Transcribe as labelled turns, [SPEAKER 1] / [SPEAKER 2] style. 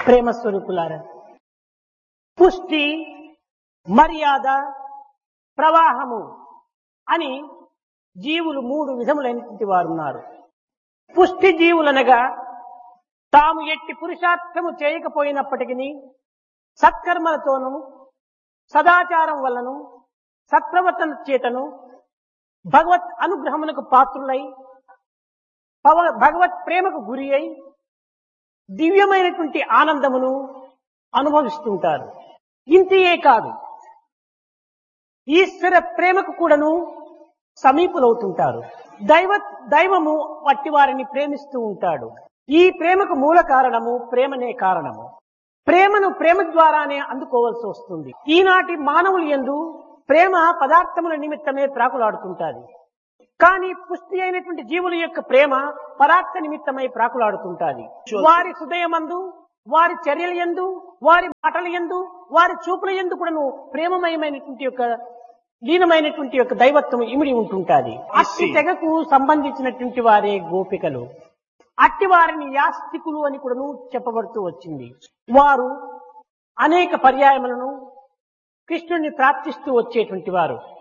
[SPEAKER 1] ప్రేమ స్వరూపులారా పుష్టి మర్యాద ప్రవాహము అని జీవులు మూడు విధములైనటువంటి వారు ఉన్నారు పుష్టి జీవులనగా తాము ఎట్టి పురుషార్థము చేయకపోయినప్పటికీ సత్కర్మలతోనూ సదాచారం వల్లను సత్ప్రవర్తన చేతను భగవత్ అనుగ్రహమునకు పాత్రులై పవ- భగవత్ ప్రేమకు గురి అయి దివ్యమైనటువంటి ఆనందమును అనుభవిస్తుంటారు ఇంతియే కాదు ఈశ్వర ప్రేమకు కూడాను సమీపులవుతుంటారు దైవ దైవము వట్టి వారిని ప్రేమిస్తూ ఉంటాడు ఈ ప్రేమకు మూల కారణము ప్రేమనే కారణము ప్రేమను ప్రేమ ద్వారానే అందుకోవాల్సి వస్తుంది ఈనాటి మానవులు ఎందు ప్రేమ పదార్థముల నిమిత్తమే ప్రాకులాడుతుంటాది కానీ పుష్టి అయినటువంటి జీవుల యొక్క ప్రేమ పరార్థ నిమిత్తమై ప్రాకులాడుతుంటాది వారి హృదయమందు వారి చర్యల యందు వారి మాటల యందు వారి చూపుల యందు కూడాను ప్రేమమయమైనటువంటి యొక్క లీనమైనటువంటి యొక్క దైవత్వం ఇమిడి ఉంటుంటాది అట్టి తెగకు సంబంధించినటువంటి వారే గోపికలు అట్టి వారిని యాస్తికులు అని కూడాను చెప్పబడుతూ వచ్చింది వారు అనేక పర్యాయములను కృష్ణుణ్ణి ప్రార్థిస్తూ వచ్చేటువంటి వారు